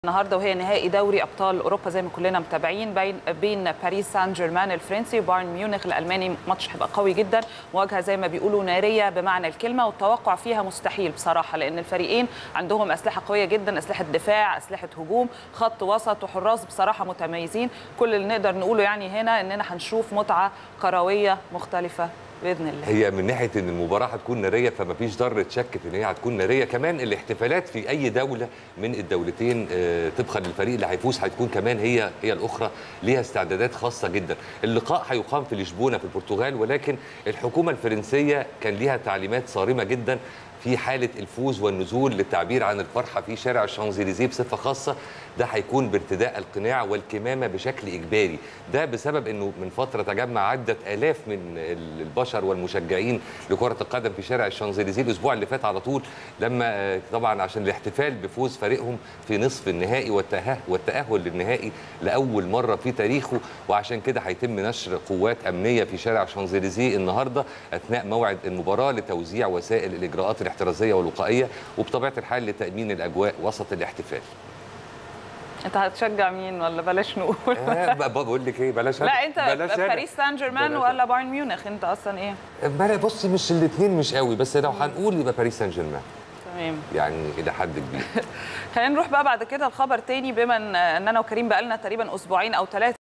النهارده وهي نهائي دوري ابطال اوروبا زي ما كلنا متابعين بين بين باريس سان جيرمان الفرنسي وبايرن ميونخ الالماني ماتش هيبقى قوي جدا مواجهه زي ما بيقولوا ناريه بمعنى الكلمه والتوقع فيها مستحيل بصراحه لان الفريقين عندهم اسلحه قويه جدا اسلحه دفاع اسلحه هجوم خط وسط وحراس بصراحه متميزين كل اللي نقدر نقوله يعني هنا اننا هنشوف متعه كرويه مختلفه باذن الله هي من ناحيه ان المباراه هتكون ناريه فما فيش ذره شك في ان هي هتكون ناريه كمان الاحتفالات في اي دوله من الدولتين آه، طبقا للفريق اللي هيفوز هتكون كمان هي هي الاخرى ليها استعدادات خاصه جدا اللقاء هيقام في لشبونه في البرتغال ولكن الحكومه الفرنسيه كان ليها تعليمات صارمه جدا في حاله الفوز والنزول للتعبير عن الفرحه في شارع الشانزليزيه بصفه خاصه ده هيكون بارتداء القناع والكمامه بشكل اجباري ده بسبب انه من فتره تجمع عده الاف من البشر والمشجعين لكره القدم في شارع الشانزليزيه الاسبوع اللي فات على طول لما آه، طبعا عشان الاحتفال بفوز فريقهم في نصف النهائي والتأهل والتاهل للنهائي لاول مره في تاريخه وعشان كده هيتم نشر قوات امنيه في شارع الشانزليزيه النهارده اثناء موعد المباراه لتوزيع وسائل الاجراءات الاحترازيه والوقائيه وبطبيعه الحال لتامين الاجواء وسط الاحتفال انت هتشجع مين ولا بلاش نقول آه ب- بقول لك ايه بلاش لا انت بلاش أنا. باريس سان جيرمان بلاش ولا بايرن ميونخ انت اصلا ايه بلا بص مش الاثنين مش قوي بس لو هنقول يبقى باريس سان جيرمان تمام يعني الى حد كبير خلينا نروح بقى بعد كده الخبر تاني بما ان ان انا وكريم بقالنا تقريبا اسبوعين او ثلاثه